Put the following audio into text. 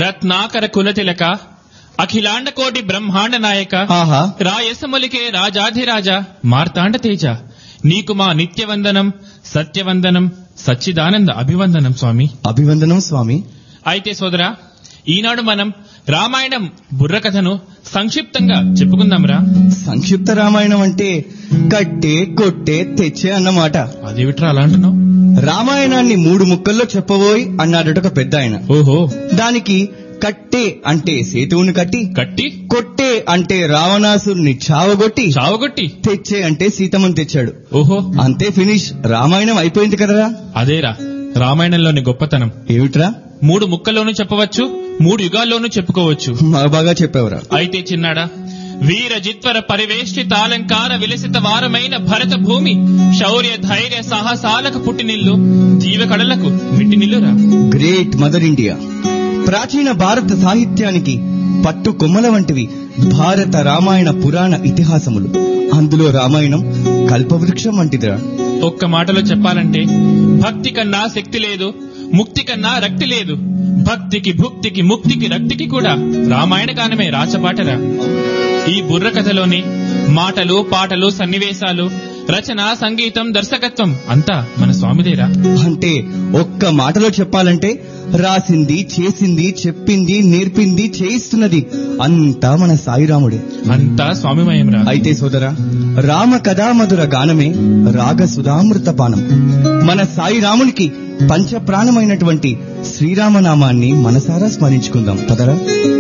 రత్నాకర కులతిలక అఖిలాండ కోటి బ్రహ్మాండ నాయక ఆహా రాయసములికే రాజాధిరాజ మార్తాండ తేజ నీకు మా నిత్యవందనం సత్యవందనం సచ్చిదానంద అభివందనం స్వామి అభివందనం స్వామి అయితే సోదరా ఈనాడు మనం రామాయణం బుర్రకథను సంక్షిప్తంగా చెప్పుకుందాంరా సంక్షిప్త రామాయణం అంటే కట్టే కొట్టే తెచ్చే అన్నమాట అదేమిట్రా అలా అంటున్నావు రామాయణాన్ని మూడు ముక్కల్లో చెప్పబోయి అన్నాడట ఒక పెద్ద ఆయన ఓహో దానికి కట్టే అంటే సేతువుని కట్టి కట్టి కొట్టే అంటే రావణాసురుని చావగొట్టి చావగొట్టి తెచ్చే అంటే సీతమ్మని తెచ్చాడు ఓహో అంతే ఫినిష్ రామాయణం అయిపోయింది కదరా అదేరా రామాయణంలోని గొప్పతనం ఏమిట్రా మూడు ముక్కల్లోనూ చెప్పవచ్చు మూడు యుగాల్లోనూ చెప్పుకోవచ్చు మా బాగా చెప్పావురా అయితే చిన్నాడా వీర జిత్వర పరివేష్టిత అలంకార విలసిత వారమైన భరత భూమి శౌర్య ధైర్య సాహసాలకు పుట్టినిల్లు జీవకళలకు మిట్టినిల్లురా గ్రేట్ మదర్ ఇండియా ప్రాచీన భారత సాహిత్యానికి పట్టు కొమ్మల వంటివి భారత రామాయణ పురాణ ఇతిహాసములు అందులో రామాయణం కల్పవృక్షం వంటిదిరా ఒక్క మాటలో చెప్పాలంటే భక్తి కన్నా శక్తి లేదు ముక్తి కన్నా రక్తి లేదు భక్తికి భుక్తికి ముక్తికి రక్తికి కూడా రామాయణ గానమే రాచపాటరా ఈ బుర్ర కథలోని మాటలు పాటలు సన్నివేశాలు రచన సంగీతం దర్శకత్వం అంతా మన స్వామిదేరా అంటే ఒక్క మాటలో చెప్పాలంటే రాసింది చేసింది చెప్పింది నేర్పింది చేయిస్తున్నది అంతా మన సాయిరాముడే అంతా స్వామిమయంరా అయితే సోదరా రామ కథామధుర గానమే రాగ సుధామృత పానం మన సాయిరామునికి పంచ ప్రాణమైనటువంటి శ్రీరామనామాన్ని మనసారా స్మరించుకుందాం పదరా